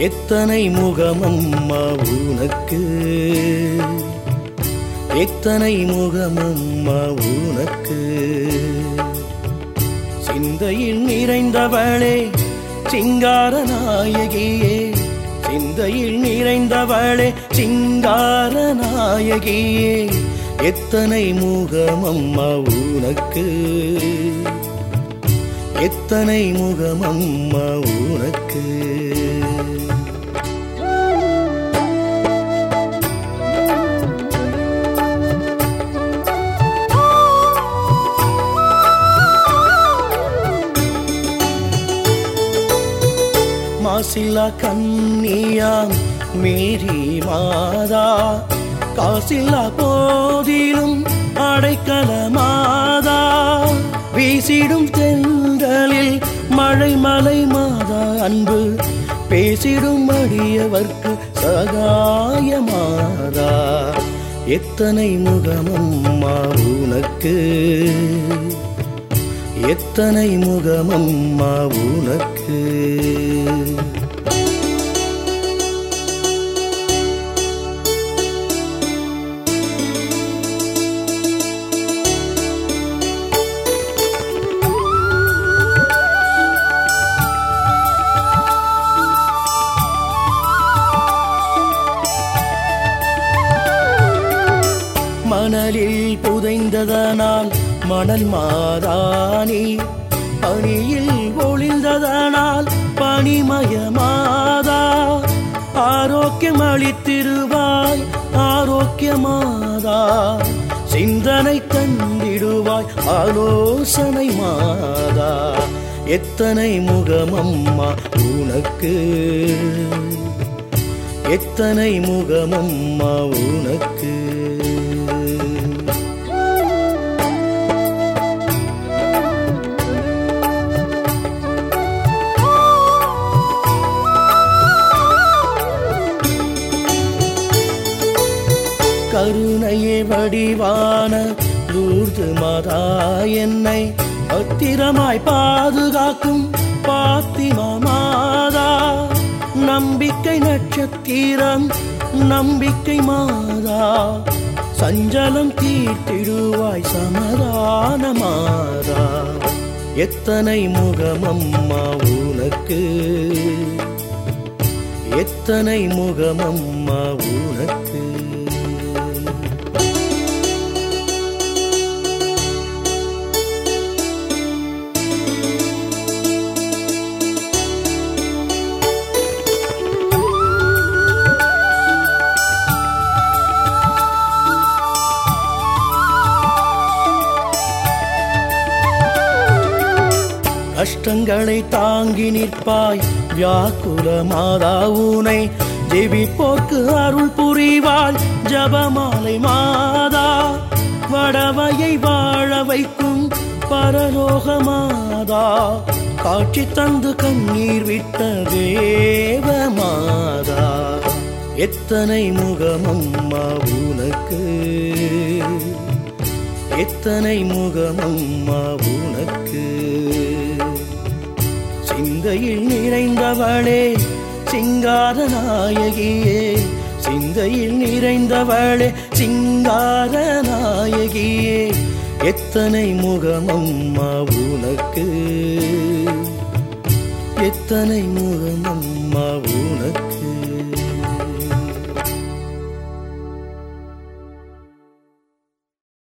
எத்தனை முகமம்மா உனக்கு எத்தனை முகமம்மா உனக்கு சிந்தையில் நிறைந்தவளே சிங்கார நாயகியே சிந்தையில் நிறைந்தவளே சிங்கார நாயகியே எத்தனை முகமம்மா உனக்கு எத்தனை முகமம்மா உனக்கு மாசில்லா கன்னியாம் மேரி மாதா காசில்லா போதிலும் அடைக்கல மாதா வீசிடும் தென்றலில் மழை மலை மாதா அன்பு பேசிடும் அடியவர்க்கு சகாய மாதா எத்தனை முகமம்மா உனக்கு எத்தனை முகமம்மா உனக்கு மணலில் புதைந்ததனால் மணல் மாதானி பனியில் ஒளிந்ததனால் பனிமயமாதா ஆரோக்கியம் அளித்திருவாய் ஆரோக்கியமாதா சிந்தனை தந்திடுவாய் ஆலோசனை மாதா எத்தனை முகமம்மா உனக்கு எத்தனை முகமம்மா உனக்கு கருணையே வடிவான லூர்து மாதா என்னை பத்திரமாய் பாதுகாக்கும் பாத்திமா மாதா நம்பிக்கை நட்சத்திரம் நம்பிக்கை மாதா சஞ்சலம் தீர்த்திடுவாய் சமதான மாதா எத்தனை முகமம்மா உனக்கு எத்தனை முகமம்மா உனக்கு கஷ்டங்களை தாங்கி நிற்பாய் வியாக்குல மாதா உனை ஜெபிப்போர்க்கு அருள் புரிவாள் ஜபமாலை மாதா வடவையை வாழ வைக்கும் பரலோக மாதா காட்சி தந்து கண்ணீர் விட்ட தேவ மாதா எத்தனை முகமம்மா உனக்கு எத்தனை முகமம்மா உனக்கு சிந்தையில் நிறைந்தவளே சிங்கார நாயகியே சிந்தையில் நிறைந்தவளே சிங்கார நாயகியே எத்தனை முகமம்மா உனக்கு எத்தனை முகமம்மா உனக்கு